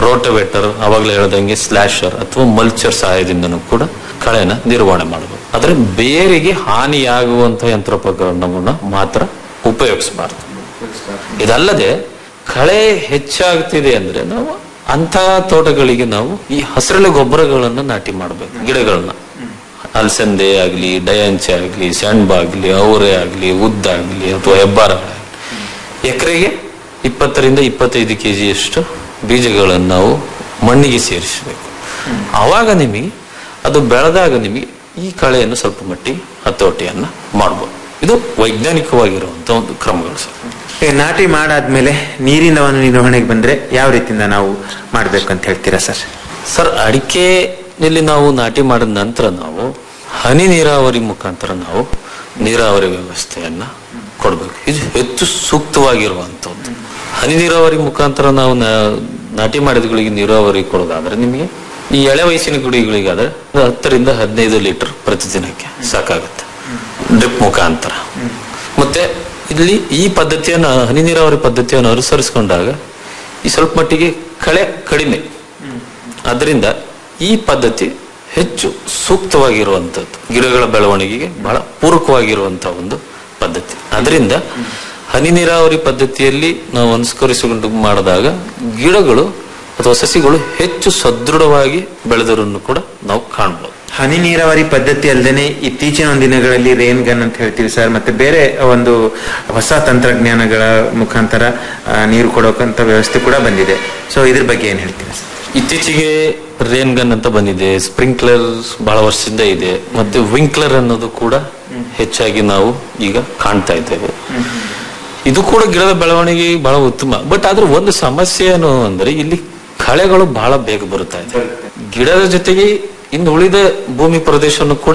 rotavator ಅವಾಗಲೇ ಹೇಳ್ದಂಗೆ ಸ್ಲಾಶರ್ ಅಥವಾ ಮಲ್ಚರ್ ಸಹಾಯದಿಂದನೂ ಕೂಡ ಕಳೆನ ನಿರ್ವಹಣೆ ಮಾಡಬಹುದು ಆದ್ರೆ ಬೇರಿಗೆ ಹಾನಿಯಾಗುವಂತಹ ಯಂತ್ರೋಪಕರಣವನ್ನ ಮಾತ್ರ ಉಪಯೋಗಿಸಬಾರದು ಇದಲ್ಲದೆ ಕಳೆ ಹೆಚ್ಚಾಗ್ತಿದೆ ಅಂದ್ರೆ ನಾವು ಅಂತಹ ತೋಟಗಳಿಗೆ ನಾವು ಈ ಹಸಿರೆಲೆ ಗೊಬ್ಬರಗಳನ್ನ ನಾಟಿ ಮಾಡಬೇಕು ಗಿಡಗಳನ್ನ ಅಲಸಂದೆ ಆಗ್ಲಿ ಡಯಾಂಚೆ ಆಗ್ಲಿ ಸೆಣಬ ಆಗ್ಲಿ ಅವರೆ ಆಗ್ಲಿ ಉದ್ದಾಗ್ಲಿ ಅಥವಾ ಹೆಬ್ಬಾರ ಎಕರೆಗೆ ಇಪ್ಪತ್ತರಿಂದ ಇಪ್ಪತ್ತೈದು ಕೆಜಿಯಷ್ಟು ಬೀಜಗಳನ್ನು ನಾವು ಮಣ್ಣಿಗೆ ಸೇರಿಸಬೇಕು ಆವಾಗ ನಿಮಗೆ ಅದು ಬೆಳೆದಾಗ ನಿಮಗೆ ಈ ಕಳೆಯನ್ನು ಸ್ವಲ್ಪ ಮಟ್ಟಿಗೆ ಹತೋಟಿಯನ್ನ ಮಾಡ್ಬೋದು ಇದು ವೈಜ್ಞಾನಿಕವಾಗಿರುವಂತ ಒಂದು ಕ್ರಮಗಳು ಸರ್ ಈ ನಾಟಿ ಮಾಡಾದ್ಮೇಲೆ ನೀರಿನ ಒಂದು ನಿರ್ವಹಣೆಗೆ ಬಂದ್ರೆ ಯಾವ ರೀತಿಯಿಂದ ನಾವು ಮಾಡ್ಬೇಕು ಅಂತ ಹೇಳ್ತೀರಾ ಸರ್ ಸರ್ ಅಡಿಕೆಯಲ್ಲಿ ನಾವು ನಾಟಿ ಮಾಡಿದ ನಂತರ ನಾವು ಹನಿ ನೀರಾವರಿ ಮುಖಾಂತರ ನಾವು ನೀರಾವರಿ ವ್ಯವಸ್ಥೆಯನ್ನ ಕೊಡಬೇಕು ಇದು ಹೆಚ್ಚು ಸೂಕ್ತವಾಗಿರುವಂತದ್ದು ಹನಿ ನೀರಾವರಿ ಮುಖಾಂತರ ನಾವು ನಾ- ನಾಟಿ ಮಾಡಿದಗಳಿಗೆ ನೀರಾವರಿ ಕೊಡೋದಾದ್ರೆ ನಿಮಗೆ ಈ ಎಳೆ ವಯಸ್ಸಿನ ಗುಡಿಗಳಿಗಾದ್ರೆ ಒಂದು ಹತ್ತರಿಂದ ಹದಿನೈದು ಲೀಟರ್ ಪ್ರತಿದಿನಕ್ಕೆ ಸಾಕಾಗುತ್ತೆ ಡ್ರಿಪ್ ಮುಖಾಂತರ ಮತ್ತೆ ಇಲ್ಲಿ ಈ ಪದ್ಧತಿಯನ್ನು ಹನಿ ನೀರಾವರಿ ಪದ್ಧತಿಯನ್ನು ಅನುಸರಿಸಿಕೊಂಡಾಗ ಈ ಸ್ವಲ್ಪ ಮಟ್ಟಿಗೆ ಕಳೆ ಕಡಿಮೆ ಅದರಿಂದ ಈ ಪದ್ಧತಿ ಹೆಚ್ಚು ಸೂಕ್ತವಾಗಿರುವಂಥದ್ದು ಗಿಡಗಳ ಬೆಳವಣಿಗೆಗೆ ಬಹಳ ಪೂರಕವಾಗಿರುವಂತಹ ಒಂದು ಪದ್ಧತಿ ಅದರಿಂದ ಹನಿ ನೀರಾವರಿ ಪದ್ಧತಿಯಲ್ಲಿ ನಾವು ಅನುಸರಿಸಿಕೊಂಡು ಮಾಡಿದಾಗ ಗಿಡಗಳು ಅಥವಾ ಸಸಿಗಳು ಹೆಚ್ಚು ಸದೃಢವಾಗಿ ಬೆಳೆದರನ್ನು ಕೂಡ ನಾವು ಕಾಣಬಹುದು ಹನಿ ನೀರಾವರಿ ಪದ್ಧತಿ ಅಲ್ಲದೆ ಇತ್ತೀಚಿನ ಒಂದು ದಿನಗಳಲ್ಲಿ ರೇನ್ ಗನ್ ಅಂತ ಹೇಳ್ತೀವಿ ಸರ್ ಮತ್ತೆ ಬೇರೆ ಒಂದು ಹೊಸ ತಂತ್ರಜ್ಞಾನಗಳ ಮುಖಾಂತರ ಆ, ನೀರು ಕೊಡೋಕಂತ ವ್ಯವಸ್ಥೆ ಕೂಡ ಬಂದಿದೆ ಸೊ ಇದ್ರ ಬಗ್ಗೆ ಏನ್ ಹೇಳ್ತೀರಾ ಸರ್ ಇತ್ತೀಚೆಗೆ ರೇನ್ ಗನ್ ಅಂತ ಬಂದಿದೆ ಸ್ಪ್ರಿಂಕ್ಲರ್ ಬಹಳ ವರ್ಷದಿಂದ ಇದೆ ಮತ್ತೆ ವಿಂಕ್ಲರ್ ಅನ್ನೋದು ಕೂಡ ಹೆಚ್ಚಾಗಿ ನಾವು ಈಗ ಕಾಣ್ತಾ ಇದ್ದೇವೆ ಇದು ಕೂಡ ಗಿಡದ ಬೆಳವಣಿಗೆ ಬಹಳ ಉತ್ತಮ ಬಟ್ ಆದ್ರೆ ಒಂದು ಸಮಸ್ಯೆ ಏನು ಅಂದ್ರೆ ಇಲ್ಲಿ ಕಳೆಗಳು ಬಹಳ ಬೇಗ ಬರುತ್ತಾ ಇದೆ ಗಿಡದ ಜೊತೆಗೆ ಇನ್ನು ಉಳಿದ ಭೂಮಿ ಪ್ರದೇಶವನ್ನು ಕೂಡ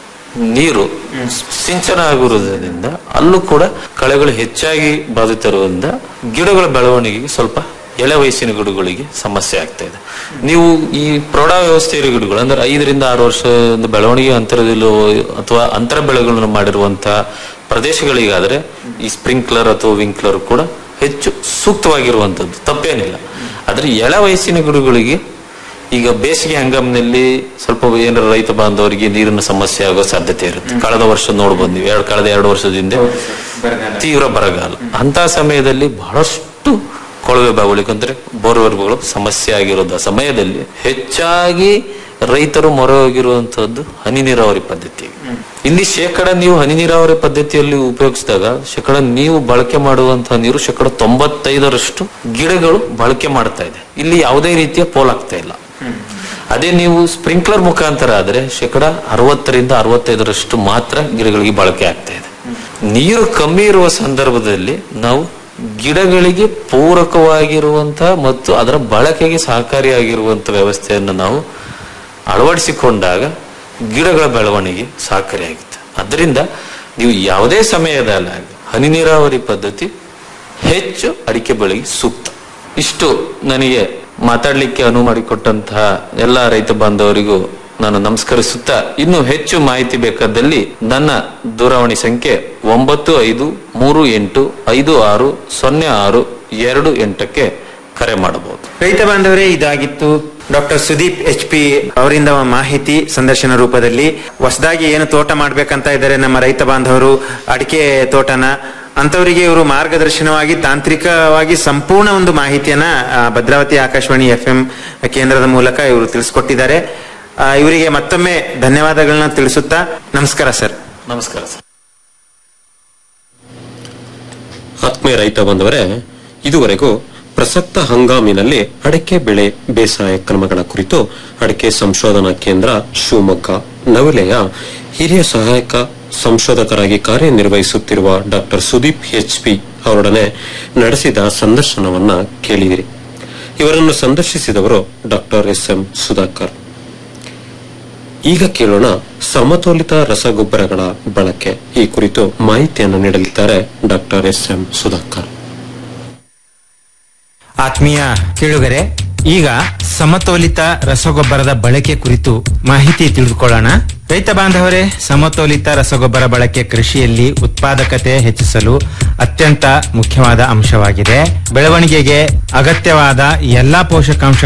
ನೀರು ಸಿಂಚನ ಆಗಿರುವುದರಿಂದ ಅಲ್ಲೂ ಕೂಡ ಕಳೆಗಳು ಹೆಚ್ಚಾಗಿ ಬಾಧಿತಿರುವುದರಿಂದ ಗಿಡಗಳ ಬೆಳವಣಿಗೆಗೆ ಸ್ವಲ್ಪ ಎಳೆ ವಯಸ್ಸಿನ ಗಿಡಗಳಿಗೆ ಸಮಸ್ಯೆ ಆಗ್ತಾ ಇದೆ ನೀವು ಈ ಪ್ರೌಢ ವ್ಯವಸ್ಥೆಯ ಗಿಡಗಳು ಅಂದ್ರೆ ಐದರಿಂದ ಆರು ವರ್ಷದ ಬೆಳವಣಿಗೆ ಅಂತರದಲ್ಲಿ ಅಥವಾ ಅಂತರ ಬೆಳೆಗಳನ್ನು ಮಾಡಿರುವಂತಹ ಪ್ರದೇಶಗಳಿಗಾದ್ರೆ ಈ ಸ್ಪ್ರಿಂಕ್ಲರ್ ಅಥವಾ ವಿಂಕ್ಲರ್ ಕೂಡ ಹೆಚ್ಚು ಸೂಕ್ತವಾಗಿರುವಂತದ್ದು ತಪ್ಪೇನಿಲ್ಲ ಆದ್ರೆ ಎಳೆ ವಯಸ್ಸಿನ ಗಿಡಗಳಿಗೆ ಈಗ ಬೇಸಿಗೆ ಹಂಗಾಮಿನಲ್ಲಿ ಸ್ವಲ್ಪ ಏನಾರ ರೈತ ಬಾಂಧವರಿಗೆ ನೀರಿನ ಸಮಸ್ಯೆ ಆಗೋ ಸಾಧ್ಯತೆ ಇರುತ್ತೆ ಕಳೆದ ವರ್ಷ ನೋಡ್ಬೋದು ನೀವು ಎರಡು ಕಳೆದ ಎರಡು ವರ್ಷದಿಂದ ತೀವ್ರ ಬರಗಾಲ ಅಂತ ಸಮಯದಲ್ಲಿ ಬಹಳಷ್ಟು ಕೊಳವೆ ಬಾವಳಿಕೆ ಅಂದ್ರೆ ಬೋರ್ವೆಲ್ಗಳು ಸಮಸ್ಯೆ ಆಗಿರೋದ ಸಮಯದಲ್ಲಿ ಹೆಚ್ಚಾಗಿ ರೈತರು ಮೊರೆ ಹೋಗಿರುವಂತಹದ್ದು ಹನಿ ನೀರಾವರಿ ಪದ್ಧತಿ ಇಲ್ಲಿ ಶೇಕಡ ನೀವು ಹನಿ ನೀರಾವರಿ ಪದ್ಧತಿಯಲ್ಲಿ ಉಪಯೋಗಿಸಿದಾಗ ಶೇಕಡ ನೀವು ಬಳಕೆ ಮಾಡುವಂತಹ ನೀರು ಶೇಕಡ ತೊಂಬತ್ತೈದರಷ್ಟು ಗಿಡಗಳು ಬಳಕೆ ಮಾಡ್ತಾ ಇದೆ ಇಲ್ಲಿ ಯಾವುದೇ ರೀತಿಯ ಪೋಲಾಗ್ತಾ ಇಲ್ಲ ಅದೇ ನೀವು ಸ್ಪ್ರಿಂಕ್ಲರ್ ಮುಖಾಂತರ ಆದ್ರೆ ಶೇಕಡ ಅರವತ್ತರಿಂದ ಅರವತ್ತೈದರಷ್ಟು ಮಾತ್ರ ಗಿಡಗಳಿಗೆ ಬಳಕೆ ಆಗ್ತಾ ಇದೆ ನೀರು ಕಮ್ಮಿ ಇರುವ ಸಂದರ್ಭದಲ್ಲಿ ನಾವು ಗಿಡಗಳಿಗೆ ಪೂರಕವಾಗಿರುವಂತಹ ಮತ್ತು ಅದರ ಬಳಕೆಗೆ ಸಹಕಾರಿಯಾಗಿರುವಂತಹ ವ್ಯವಸ್ಥೆಯನ್ನು ನಾವು ಅಳವಡಿಸಿಕೊಂಡಾಗ ಗಿಡಗಳ ಬೆಳವಣಿಗೆ ಸಹಕಾರಿಯಾಗುತ್ತೆ ಅದರಿಂದ ನೀವು ಯಾವುದೇ ಸಮಯದಲ್ಲಿ ಆಗಲಿ ಹನಿ ನೀರಾವರಿ ಪದ್ಧತಿ ಹೆಚ್ಚು ಅಡಿಕೆ ಬೆಳೆಗೆ ಸೂಕ್ತ ಇಷ್ಟು ನನಗೆ ಮಾತಾಡ್ಲಿಕ್ಕೆ ಅನುವು ಮಾಡಿಕೊಟ್ಟಂತಹ ಎಲ್ಲ ರೈತ ಬಾಂಧವರಿಗೂ ನಾನು ನಮಸ್ಕರಿಸುತ್ತಾ ಇನ್ನು ಹೆಚ್ಚು ಮಾಹಿತಿ ಬೇಕಾದಲ್ಲಿ ನನ್ನ ದೂರವಾಣಿ ಸಂಖ್ಯೆ ಒಂಬತ್ತು ಐದು ಮೂರು ಎಂಟು ಐದು ಆರು ಸೊನ್ನೆ ಆರು ಎರಡು ಎಂಟಕ್ಕೆ ಕರೆ ಮಾಡಬಹುದು ರೈತ ಬಾಂಧವರೇ ಇದಾಗಿತ್ತು ಡಾಕ್ಟರ್ ಸುದೀಪ್ ಎಚ್ ಪಿ ಅವರಿಂದ ಮಾಹಿತಿ ಸಂದರ್ಶನ ರೂಪದಲ್ಲಿ ಹೊಸದಾಗಿ ಏನು ತೋಟ ಮಾಡ್ಬೇಕಂತ ಇದ್ದಾರೆ ನಮ್ಮ ರೈತ ಬಾಂಧವರು ಅಡಿಕೆ ತೋಟನ ಅಂತವರಿಗೆ ಇವರು ಮಾರ್ಗದರ್ಶನವಾಗಿ ತಾಂತ್ರಿಕವಾಗಿ ಸಂಪೂರ್ಣ ಒಂದು ಮಾಹಿತಿಯನ್ನ ಆ, ಭದ್ರಾವತಿ ಆಕಾಶವಾಣಿ ಎಫ್ ಎಂ ಕೇಂದ್ರದ ಮೂಲಕ ಇವರು ತಿಳಿಸ್ಕೊಟ್ಟಿದ್ದಾರೆ ಆ, ಇವರಿಗೆ ಮತ್ತೊಮ್ಮೆ ಧನ್ಯವಾದಗಳನ್ನ ತಿಳಿಸುತ್ತಾ ನಮಸ್ಕಾರ ಸರ್ ನಮಸ್ಕಾರ ಸರ್ ಆತ್ಮೀಯ ರೈತ ಬಂದವರೇ ಇದುವರೆಗೂ ಪ್ರಸಕ್ತ ಹಂಗಾಮಿನಲ್ಲಿ ಅಡಿಕೆ ಬೆಳೆ ಬೇಸಾಯ ಕ್ರಮಗಳ ಕುರಿತು ಅಡಿಕೆ ಸಂಶೋಧನಾ ಕೇಂದ್ರ ಶಿವಮೊಗ್ಗ ನವಲೆಯ ಹಿರಿಯ ಸಹಾಯಕ ಸಂಶೋಧಕರಾಗಿ ಕಾರ್ಯನಿರ್ವಹಿಸುತ್ತಿರುವ ಡಾಕ್ಟರ್ ಸುದೀಪ್ ಎಚ್ ಪಿ ಅವರೊಡನೆ ನಡೆಸಿದ ಸಂದರ್ಶನವನ್ನ ಕೇಳಿದಿರಿ ಇವರನ್ನು ಸಂದರ್ಶಿಸಿದವರು ಡಾಕ್ಟರ್ ಎಸ್ ಎಂ ಸುಧಾಕರ್ ಈಗ ಕೇಳೋಣ ಸಮತೋಲಿತ ರಸಗೊಬ್ಬರಗಳ ಬಳಕೆ ಈ ಕುರಿತು ಮಾಹಿತಿಯನ್ನು ನೀಡಲಿದ್ದಾರೆ ಡಾಕ್ಟರ್ ಎಸ್ ಎಂ ಸುಧಾಕರ್ ಆತ್ಮೀಯ ಕೇಳುಗರೆ ಈಗ ಸಮತೋಲಿತ ರಸಗೊಬ್ಬರದ ಬಳಕೆ ಕುರಿತು ಮಾಹಿತಿ ತಿಳಿದುಕೊಳ್ಳೋಣ ರೈತ ಬಾಂಧವರೇ ಸಮತೋಲಿತ ರಸಗೊಬ್ಬರ ಬಳಕೆ ಕೃಷಿಯಲ್ಲಿ ಉತ್ಪಾದಕತೆ ಹೆಚ್ಚಿಸಲು ಅತ್ಯಂತ ಮುಖ್ಯವಾದ ಅಂಶವಾಗಿದೆ ಬೆಳವಣಿಗೆಗೆ ಅಗತ್ಯವಾದ ಎಲ್ಲಾ ಪೋಷಕಾಂಶ